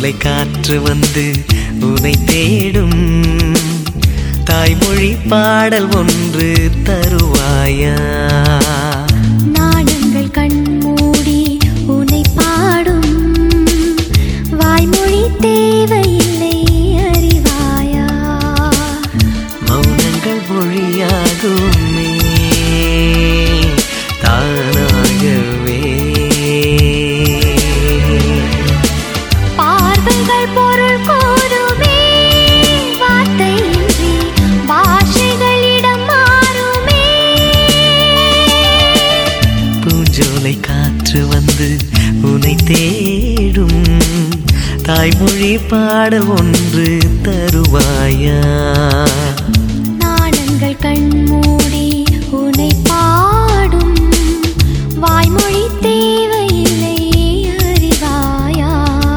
பூஞ்சோலை காற்று வந்து உனை தேடும் தாய்மொழி பாடல் ஒன்று தருவாயா நாணங்கள் கண்மூடி உன்னை பாடும் வாய்மொழி தேவையில்லை அறிவாயா மௌனங்கள் மொழியாகுமே தானாகவே பார்வைகள் பொருள் கூறுமே வார்த்தையின்றி பாஷைகளிடம் மாறுமே பூஞ்சோலை காற்று வந்து உனை தேடும் தாய்மொழி பாடல் ஒன்று தருவாயா நாணங்கள் கண்மூடி உன்னை பாடும் வாய்மொழி தேவையில்லை அறிவாயா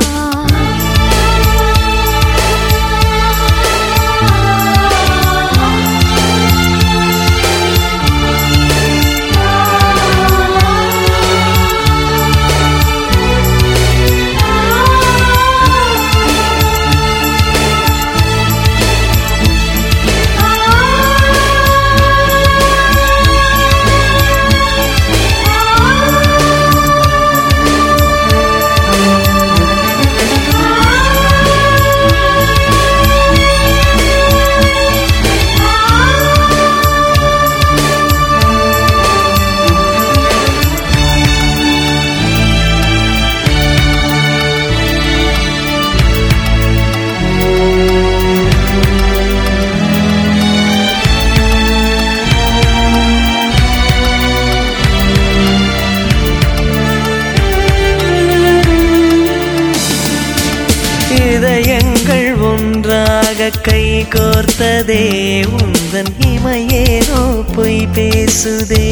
இதயங்கள் ஒன்றாக கை கோர்த்ததே உந்தன் இமையேனோ பொய் பேசுதே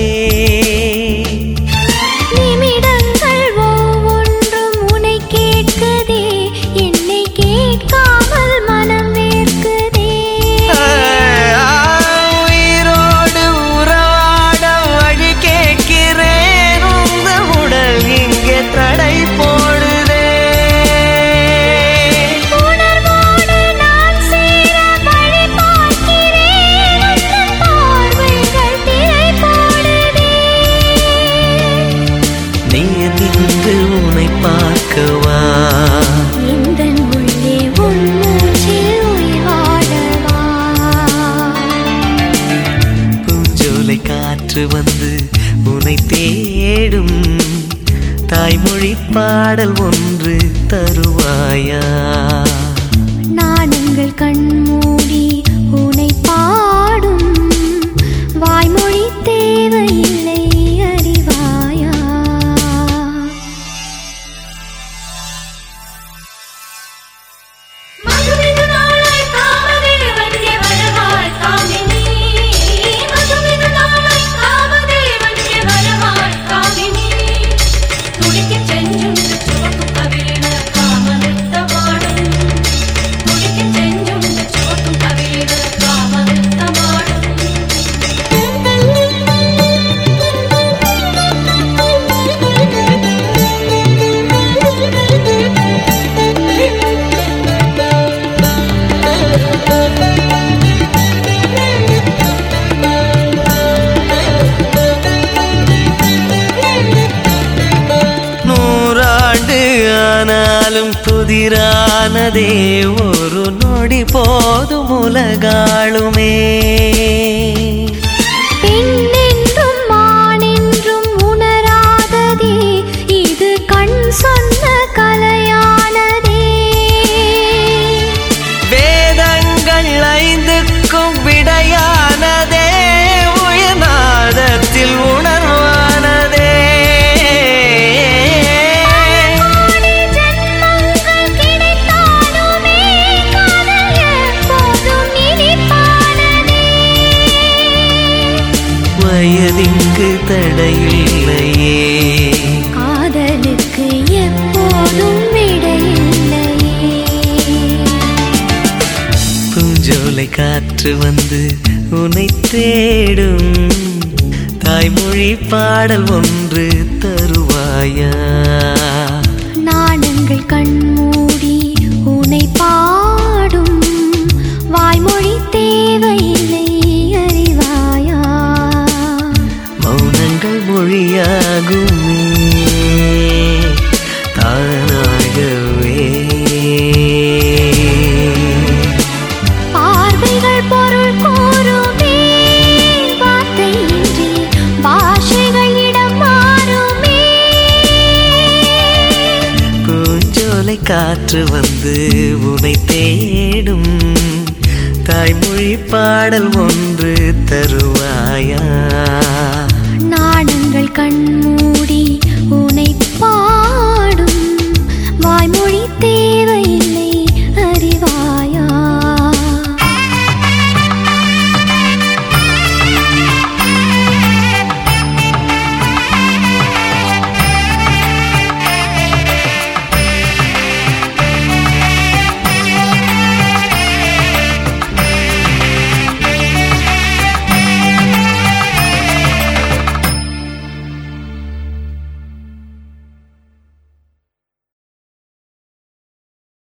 நிமிடங்கள் ஒவ்வொன்றும் உன்னை கேட்குதே என்னை கேட்காமல் மனம் வேர்க்குதே உயிரோடு உறவாட வழி கேட்கிறேன் உந்த உடல் இங்கே தடை போடுதே உணர்வோடு நான் சேர வழி பார்க்கிறேன் உந்தன் பார்வைகள் திரை போடுதே நீ நின்று உன்னை பார்க்கவா எந்தன் உள்ளே உன் மூச்சில் உயிர் வாழவா பூஞ்சோலை காற்று வந்து உன்னை தேடும் தாய்மொழி பாடல் ஒன்று தருவாயா நாணங்கள் கண்மூடி உன்னை பாடும் வாய்மொழி தேவையில்லை அறிவாயா மதுமிது நாளாய் காமதேவனுடைய வரவாய் காமினி மதுமிது நாளாய் காமதேவனுடைய வரவாய் காமினி துடிக்கச் செஞ்சுண்டு ചുവപ്പു കവിളിന കാമനൃത്തമാടും തുടിക്കச் ചെഞ്ചുണ്ട് ചുവപ്പു കവിളിന കാമനൃത്തമാടും நூறாண்டு ஆனாலும் புதிரானதே ஒரு நொடி போதும் உலகாளுமே பெண்ணென்றும் மானென்றும் உணராததே இது கண் சொன்ன கலையானதே வேதங்கள் ஐந்துக்கும் விடையானதே உயர்நாதத்தில் உணர்வானதே கோடி ஜென்மங்கள் கிடைத்தாலுமே காதல் எப்போதும் இனிப்பானதே வயதிங்கு தடையில்லையே காதலுக்கு எப்போதும் விடையில்லையே பூஞ்சோலை காற்று வந்து உன்னை தேடும் தாய்மொழி பாடல் ஒன்று தருவாயா நாணங்கள் கண்மூடி தேடும் தாய்மொழி பாடல் ஒன்று தருவாயா நாணங்கள் கண்